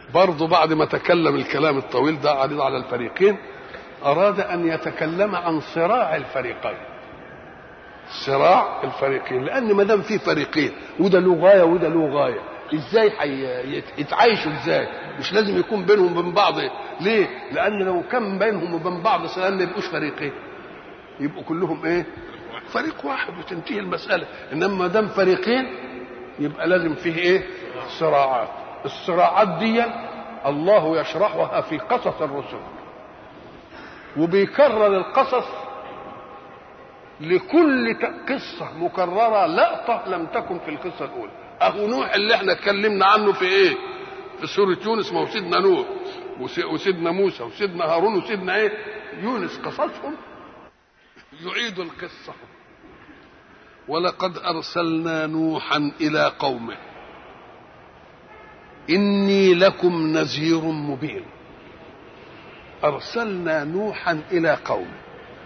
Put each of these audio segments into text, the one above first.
برضه بعد ما تكلم الكلام الطويل ده عريض على الفريقين أراد أن يتكلم عن صراع الفريقين صراع الفريقين لأن ما دام في فريقين وده له غاية وده له غاية ازاي حي... يتعايشوا ازاي مش لازم يكون بينهم وبين بعض ليه لان لو كان بينهم وبين بعض سلام ما يبقوش فريقين يبقوا كلهم ايه فريق واحد وتنتهي المساله انما ما دام فريقين يبقى لازم فيه ايه صراعات الصراعات دي الله يشرحها في قصص الرسل وبيكرر القصص لكل قصة مكررة لقطة لم تكن في القصة الأولى أهو نوح اللي احنا اتكلمنا عنه في إيه؟ في سورة يونس ما هو سيدنا نوح وسيدنا موسى وسيدنا هارون وسيدنا إيه؟ يونس قصصهم يعيد القصة ولقد أرسلنا نوحا إلى قومه إني لكم نذير مبين أرسلنا نوحا إلى قومه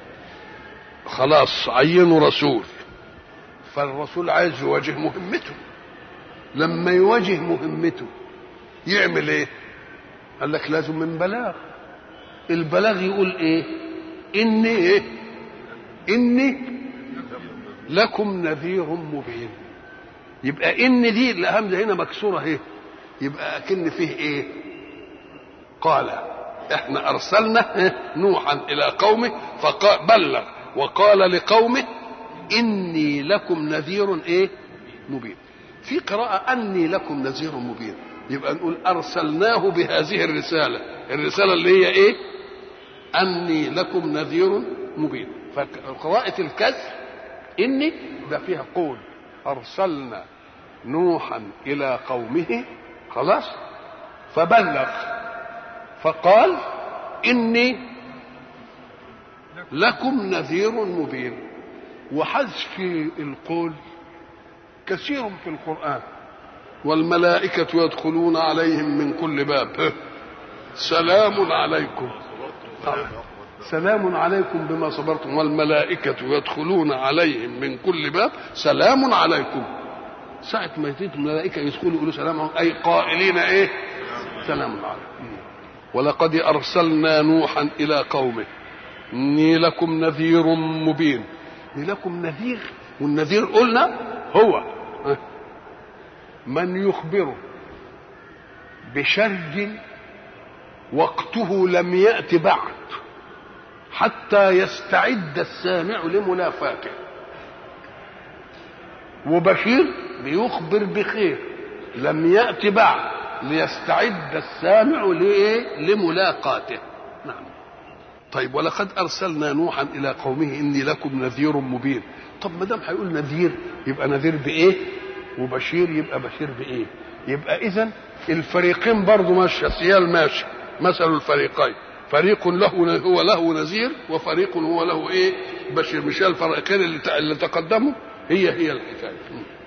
خلاص عينوا رسول فالرسول عايز يواجه مهمته لما يواجه مهمته يعمل ايه قال لك لازم من بلاغ البلاغ يقول ايه اني ايه اني لكم نذير مبين يبقى ان دي الهمزه هنا مكسوره اهي يبقى اكن فيه ايه قال احنا ارسلنا نوحا الى قومه فقال بلغ وقال لقومه اني لكم نذير ايه مبين في قراءة أني لكم نذير مبين يبقى نقول أرسلناه بهذه الرسالة الرسالة اللي هي إيه أني لكم نذير مبين فقراءة الكسر إني ده فيها قول أرسلنا نوحا إلى قومه خلاص فبلغ فقال إني لكم نذير مبين وحذف القول كثير في القرآن والملائكة يدخلون عليهم من كل باب سلام عليكم سلام عليكم بما صبرتم والملائكة يدخلون عليهم من كل باب سلام عليكم ساعة ما يتيت الملائكة يدخلوا يقولوا سلام عليكم أي قائلين إيه سلام عليكم ولقد أرسلنا نوحا إلى قومه إني لكم نذير مبين إني لكم نذير والنذير قلنا هو من يخبره بشر وقته لم يأت بعد حتى يستعد السامع لمنافاته وبشير بيخبر بخير لم يأت بعد ليستعد السامع لإيه؟ لملاقاته نعم طيب ولقد أرسلنا نوحا إلى قومه إني لكم نذير مبين طب ما دام هيقول نذير يبقى نذير بايه وبشير يبقى بشير بايه يبقى اذا الفريقين برضه ماشيه سيال ماشي مثل الفريقين فريق له هو له نذير وفريق هو له ايه بشير مش الفريقين اللي اللي تقدموا هي هي الحكايه